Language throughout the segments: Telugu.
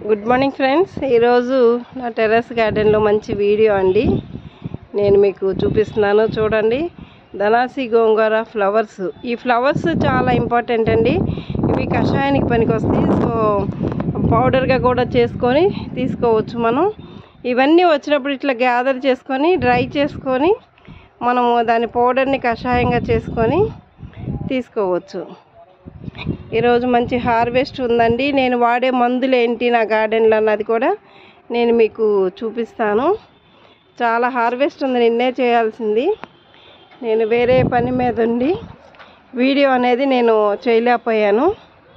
గుడ్ మార్నింగ్ ఫ్రెండ్స్ ఈరోజు నా టెర్రస్ గార్డెన్లో మంచి వీడియో అండి నేను మీకు చూపిస్తున్నాను చూడండి ధనాసి గోంగూర ఫ్లవర్స్ ఈ ఫ్లవర్స్ చాలా ఇంపార్టెంట్ అండి ఇవి కషాయానికి పనికొస్తాయి సో పౌడర్గా కూడా చేసుకొని తీసుకోవచ్చు మనం ఇవన్నీ వచ్చినప్పుడు ఇట్లా గ్యాదర్ చేసుకొని డ్రై చేసుకొని మనము దాని పౌడర్ని కషాయంగా చేసుకొని తీసుకోవచ్చు ఈరోజు మంచి హార్వెస్ట్ ఉందండి నేను వాడే మందులు ఏంటి నా గార్డెన్లో అన్నది కూడా నేను మీకు చూపిస్తాను చాలా హార్వెస్ట్ ఉంది నిన్నే చేయాల్సింది నేను వేరే పని మీద ఉండి వీడియో అనేది నేను చేయలేకపోయాను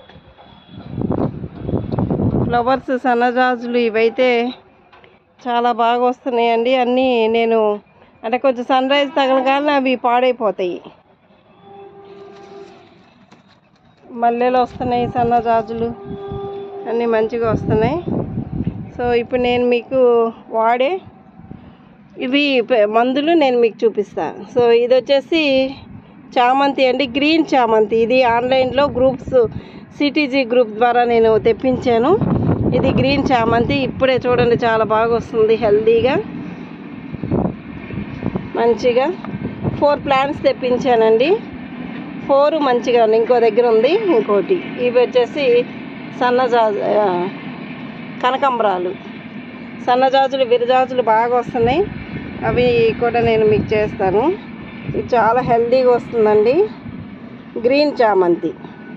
ఫ్లవర్స్ సన్నజాజులు ఇవైతే చాలా బాగా వస్తున్నాయండి అన్నీ నేను అంటే కొంచెం సన్ రైజ్ తగలగానే అవి పాడైపోతాయి మల్లెలు వస్తున్నాయి సన్నజాజులు అన్నీ మంచిగా వస్తున్నాయి సో ఇప్పుడు నేను మీకు వాడే ఇవి ప- మందులు నేను మీకు చూపిస్తాను సో ఇది వచ్చేసి చామంతి అండి గ్రీన్ చామంతి ఇది ఆన్లైన్లో గ్రూప్స్ సిటీజీ గ్రూప్ ద్వారా నేను తెప్పించాను ఇది గ్రీన్ చామంతి ఇప్పుడే చూడండి చాలా బాగా వస్తుంది హెల్దీగా మంచిగా ఫోర్ ప్లాంట్స్ తెప్పించానండి ఫోర్ మంచిగా ఉంది ఇంకో దగ్గర ఉంది ఇంకోటి ఇవి వచ్చేసి సన్నజాజు ఆ, కనకంబరాలు సన్నజాజులు విరజాజులు బాగా వస్తున్నాయి అవి కూడా నేను మీకు చేస్తాను ఇది చాలా హెల్తీగా వస్తుందండి గ్రీన్ చామంతి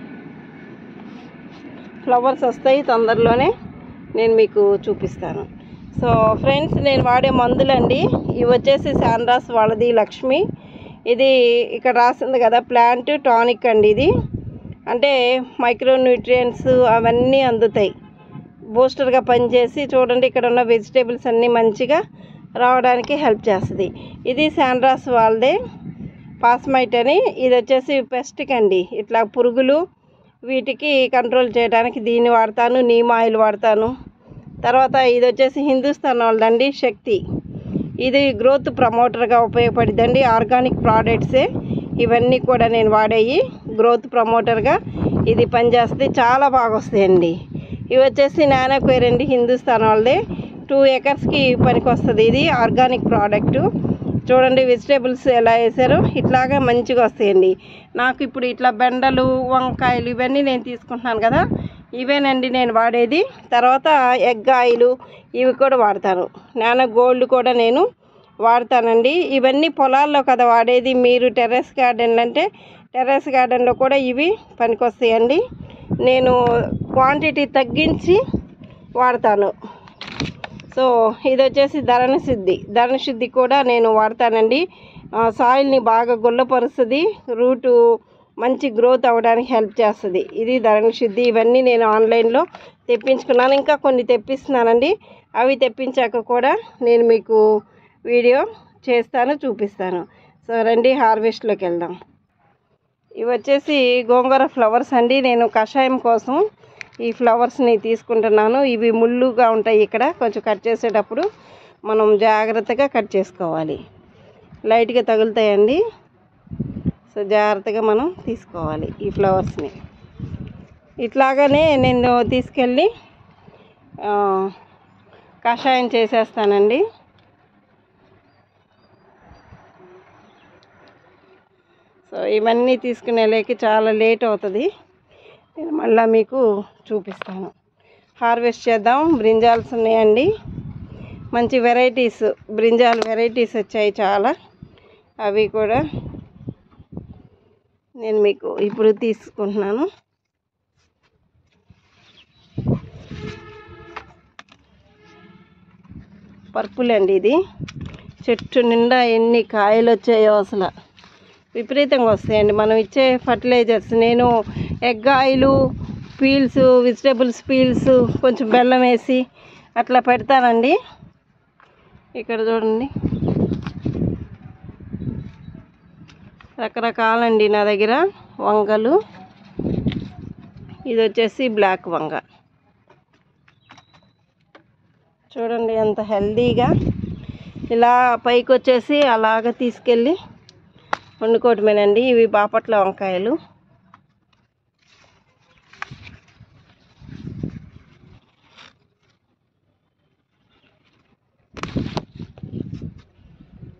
ఫ్లవర్స్ వస్తాయి తొందరలోనే నేను మీకు చూపిస్తాను సో ఫ్రెండ్స్ నేను వాడే మందులండి ఇవి వచ్చేసి శాన్రాస్ వాళ్ళది లక్ష్మి ఇది ఇక్కడ రాసింది కదా ప్లాంట్ టానిక్ అండి ఇది అంటే మైక్రో న్యూట్రియంట్స్ అవన్నీ అందుతాయి బూస్టర్గా పనిచేసి చూడండి ఇక్కడ ఉన్న వెజిటేబుల్స్ అన్నీ మంచిగా రావడానికి హెల్ప్ చేస్తుంది ఇది శాన్రాస్ వాళ్ళదే పాస్మైట్ అని ఇది వచ్చేసి పెస్టిక్ అండి ఇట్లా పురుగులు వీటికి కంట్రోల్ చేయడానికి దీన్ని వాడతాను నీమ్ ఆయిల్ వాడతాను తర్వాత ఇది వచ్చేసి హిందుస్థాన్ వాళ్ళదండి శక్తి ఇది గ్రోత్ ప్రమోటర్గా ఉపయోగపడిద్దండి ఆర్గానిక్ ప్రోడక్ట్సే ఇవన్నీ కూడా నేను వాడేవి గ్రోత్ ప్రమోటర్గా ఇది పనిచేస్తుంది చాలా బాగా వస్తాయండి ఇవి వచ్చేసి నానోక్వేర్ అండి హిందుస్థాన్ వాళ్ళది టూ ఎకర్స్కి పనికి వస్తుంది ఇది ఆర్గానిక్ ప్రోడక్ట్ చూడండి వెజిటేబుల్స్ ఎలా వేసారో ఇట్లాగా మంచిగా వస్తాయండి నాకు ఇప్పుడు ఇట్లా బెండలు వంకాయలు ఇవన్నీ నేను తీసుకుంటున్నాను కదా ఇవేనండి నేను వాడేది తర్వాత ఎగ్ ఆయిల్ ఇవి కూడా వాడతాను నానో గోల్డ్ కూడా నేను వాడతానండి ఇవన్నీ పొలాల్లో కదా వాడేది మీరు టెర్రస్ గార్డెన్ అంటే టెర్రస్ గార్డెన్లో కూడా ఇవి పనికొస్తాయండి నేను క్వాంటిటీ తగ్గించి వాడతాను సో ఇది వచ్చేసి ధరణ శుద్ధి ధరణ శుద్ధి కూడా నేను వాడతానండి ఆ, సాయిల్ని బాగా గుల్లపరుస్తుంది రూటు మంచి గ్రోత్ అవ్వడానికి హెల్ప్ చేస్తుంది ఇది ధరణ శుద్ధి ఇవన్నీ నేను ఆన్లైన్లో తెప్పించుకున్నాను ఇంకా కొన్ని తెప్పిస్తున్నానండి అవి తెప్పించాక కూడా నేను మీకు వీడియో చేస్తాను చూపిస్తాను సో రండి హార్వెస్ట్లోకి వెళ్దాం ఇవి వచ్చేసి గోంగూర ఫ్లవర్స్ అండి నేను కషాయం కోసం ఈ ఫ్లవర్స్ని తీసుకుంటున్నాను ఇవి ముళ్ళుగా ఉంటాయి ఇక్కడ కొంచెం కట్ చేసేటప్పుడు మనం జాగ్రత్తగా కట్ చేసుకోవాలి లైట్గా తగులుతాయండి సో జాగ్రత్తగా మనం తీసుకోవాలి ఈ ఫ్లవర్స్ని ఇట్లాగానే నేను తీసుకెళ్ళి ఆ, కషాయం చేసేస్తానండి సో ఇవన్నీ తీసుకునేలేకి చాలా లేట్ అవుతుంది నేను మళ్ళీ మీకు చూపిస్తాను హార్వెస్ట్ చేద్దాం బ్రింజాల్స్ ఉన్నాయండి మంచి వెరైటీస్ బ్రింజాల్ వెరైటీస్ వచ్చాయి చాలా అవి కూడా నేను మీకు ఇప్పుడు తీసుకుంటున్నాను పర్పుల్ అండి ఇది చెట్టు నిండా ఎన్ని కాయలు వచ్చాయో అసలు విపరీతంగా వస్తాయండి మనం ఇచ్చే ఫర్టిలైజర్స్ నేను egg oil peels vegetables peels కొంచెం బెల్లం వేసి అట్లా పెడతానండి ఇక్కడ చూడండి రకరకాలండి నా దగ్గర వంగలు ఇది వచ్చేసి బ్లాక్ వంగ చూడండి ఎంత హెల్దీగా ఇలా పైకి వచ్చేసి అలాగ తీసుకెళ్ళి వండుకోవటమేనండి ఇవి బాపట్ల వంకాయలు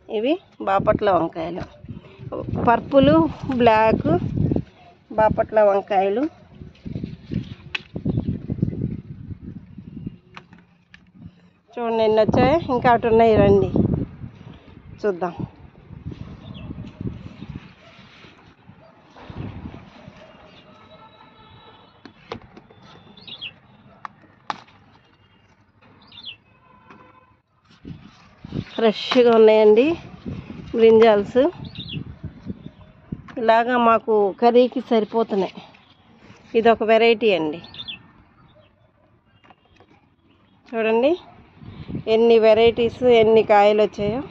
ఇవి బాపట్ల వంకాయలు పర్పులు బ్లాక్ బాపట్ల వంకాయలు చూడండి ఎన్ని వచ్చాయి ఇంకా అటు ఉన్నాయి రండి చూద్దాం ఫ్రెష్గా ఉన్నాయండి బ్రింజాల్స్ ఇలాగా మాకు కర్రీకి సరిపోతున్నాయి ఇది ఒక వెరైటీ అండి చూడండి ఎన్ని వెరైటీస్ ఎన్ని కాయలు వచ్చాయో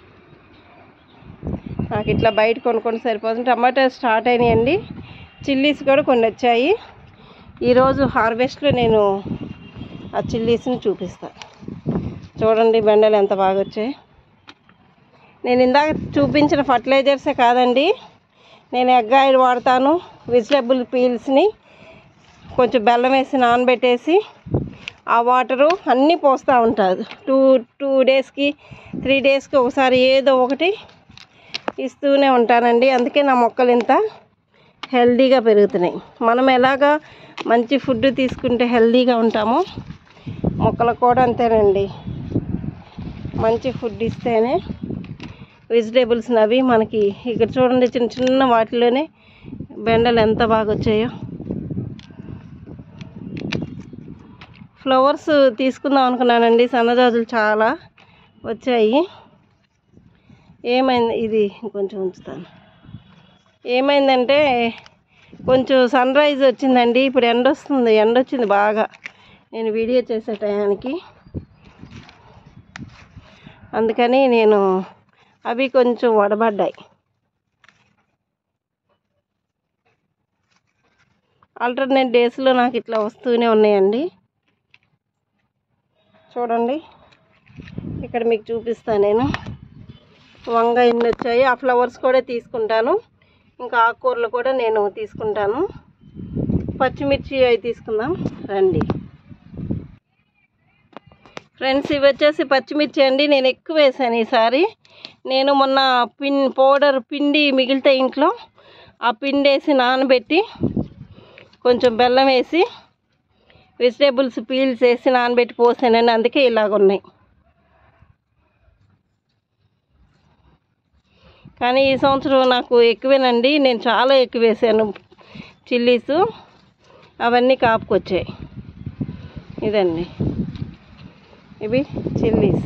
నాకు ఇట్లా బయట కొనుక్కొని సరిపోతుంది టమాటా స్టార్ట్ అయినాయండి చిల్లీస్ కూడా కొన్ని వచ్చాయి ఈరోజు హార్వెస్ట్లో నేను ఆ చిల్లీస్ని చూపిస్తాను చూడండి బెండలు ఎంత బాగా వచ్చాయి నేను ఇందాక చూపించిన ఫర్టిలైజర్సే కాదండి నేను ఎగ్ ఆయిల్ వాడతాను వెజిటబుల్ పీల్స్ని కొంచెం బెల్లం వేసి నానబెట్టేసి ఆ వాటరు అన్నీ పోస్తూ ఉంటుంది టూ టూ డేస్కి త్రీ డేస్కి ఒకసారి ఏదో ఒకటి ఇస్తూనే ఉంటానండి అందుకే నా మొక్కలు ఇంత హెల్దీగా పెరుగుతున్నాయి మనం ఎలాగా మంచి ఫుడ్ తీసుకుంటే హెల్దీగా ఉంటామో మొక్కలకు కూడా అంతేనండి మంచి ఫుడ్ ఇస్తేనే వెజిటేబుల్స్ అవి మనకి ఇక్కడ చూడండి చిన్న చిన్న వాటిలోనే బెండలు ఎంత బాగా వచ్చాయో ఫ్లవర్స్ తీసుకుందాం అనుకున్నానండి సన్నజాజులు చాలా వచ్చాయి ఏమైంది ఇది కొంచెం ఉంచుతాను ఏమైందంటే కొంచెం సన్ రైజ్ వచ్చిందండి ఇప్పుడు ఎండ వస్తుంది ఎండ వచ్చింది బాగా నేను వీడియో చేసే టయానికి అందుకని నేను అవి కొంచెం వడబడ్డాయి ఆల్టర్నేట్ డేస్లో నాకు ఇట్లా వస్తూనే ఉన్నాయండి చూడండి ఇక్కడ మీకు చూపిస్తాను నేను వంగ ఎన్ని వచ్చాయి ఆ ఫ్లవర్స్ కూడా తీసుకుంటాను ఇంకా ఆకుకూరలు కూడా నేను తీసుకుంటాను పచ్చిమిర్చి అవి తీసుకుందాం రండి ఫ్రెండ్స్ ఇవి వచ్చేసి పచ్చిమిర్చి అండి నేను ఎక్కువ వేసాను ఈసారి నేను మొన్న పిన్ పౌడర్ పిండి మిగిలితే ఇంట్లో ఆ పిండి వేసి నానబెట్టి కొంచెం బెల్లం వేసి వెజిటేబుల్స్ పీల్స్ వేసి నానబెట్టి పోసానండి అందుకే ఇలాగ ఉన్నాయి కానీ ఈ సంవత్సరం నాకు ఎక్కువేనండి నేను చాలా ఎక్కువ వేసాను చిల్లీస్ అవన్నీ కాపుకొచ్చాయి ఇదండి ఇవి చిల్లీస్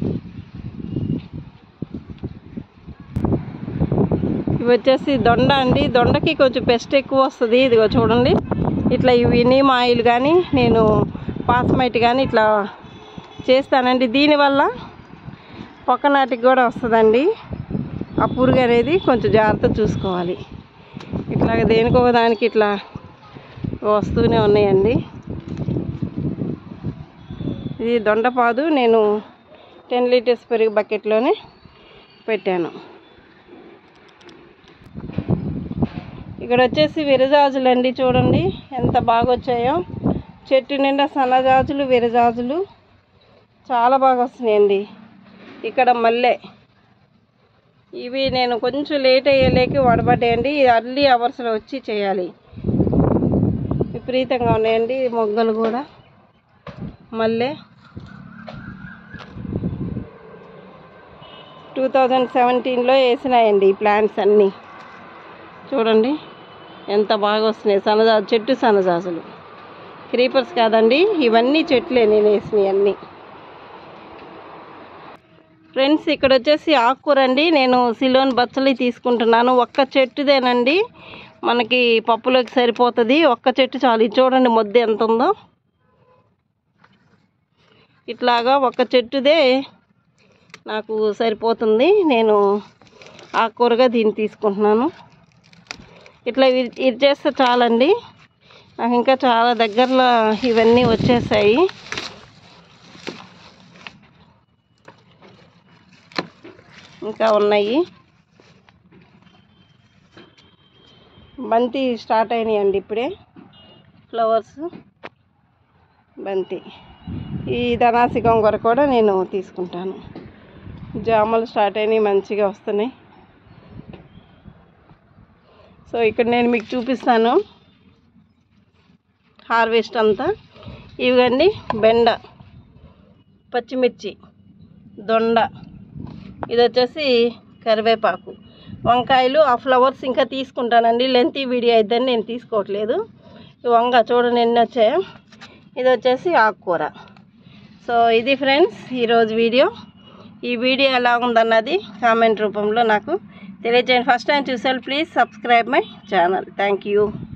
ఇవి వచ్చేసి దొండ అండి దొండకి కొంచెం పెస్ట్ ఎక్కువ వస్తుంది ఇదిగో చూడండి ఇట్లా ఇవి నీమ్ ఆయిల్ కానీ నేను పాస్మైట్ కానీ ఇట్లా చేస్తానండి దీనివల్ల పొక్కనాటికి కూడా వస్తుందండి ఆ పురుగు అనేది కొంచెం జాగ్రత్త చూసుకోవాలి ఇట్లాగ దేనికో దానికి ఇట్లా వస్తూనే ఉన్నాయండి ఇది దొండపాదు నేను టెన్ లీటర్స్ పెరుగు బకెట్లోనే పెట్టాను ఇక్కడ వచ్చేసి విరజాజులు అండి చూడండి ఎంత బాగా వచ్చాయో చెట్టు నిండా సన్నజాజులు విరజాజులు చాలా బాగా వస్తున్నాయండి ఇక్కడ మల్లె ఇవి నేను కొంచెం లేట్ అయ్యేలేకి వడబడ్డాయండి అర్లీ అవర్స్లో వచ్చి చేయాలి విపరీతంగా ఉన్నాయండి మొగ్గలు కూడా మల్లె టూ థౌజండ్ సెవెంటీన్లో వేసినాయండి ఈ ప్లాంట్స్ అన్నీ చూడండి ఎంత బాగా వస్తున్నాయి సన్నజాజు చెట్టు సన్నజాజులు క్రీపర్స్ కాదండి ఇవన్నీ చెట్లే నేను వేసినవి అన్నీ ఫ్రెండ్స్ ఇక్కడ వచ్చేసి ఆకుకూర అండి నేను సిలోన్ బచ్చలి తీసుకుంటున్నాను ఒక్క చెట్టుదేనండి మనకి పప్పులోకి సరిపోతుంది ఒక్క చెట్టు చాలు ఇది చూడండి మొద్దు ఎంత ఉందో ఇట్లాగా ఒక్క చెట్టుదే నాకు సరిపోతుంది నేను ఆకుకూరగా దీన్ని తీసుకుంటున్నాను ఇట్లా ఇది ఇది చేస్తే చాలండి నాకు ఇంకా చాలా దగ్గరలో ఇవన్నీ వచ్చేసాయి ఇంకా ఉన్నాయి బంతి స్టార్ట్ అయినాయండి ఇప్పుడే ఫ్లవర్స్ బంతి ఈ ధనాసి గొంగర కూడా నేను తీసుకుంటాను జామలు స్టార్ట్ అయినాయి మంచిగా వస్తున్నాయి సో ఇక్కడ నేను మీకు చూపిస్తాను హార్వెస్ట్ అంతా ఇవిగండి బెండ పచ్చిమిర్చి దొండ ఇది వచ్చేసి కరివేపాకు వంకాయలు ఆ ఫ్లవర్స్ ఇంకా తీసుకుంటానండి లెంతీ వీడియో అయిద్దని నేను తీసుకోవట్లేదు ఈ వంగ చూడండి ఎన్ని వచ్చాయో ఇది వచ్చేసి ఆకుకూర సో ఇది ఫ్రెండ్స్ ఈరోజు వీడియో ఈ వీడియో ఎలా ఉందన్నది కామెంట్ రూపంలో నాకు తెలియజేయండి ఫస్ట్ టైం చూసారు please subscribe my channel thank you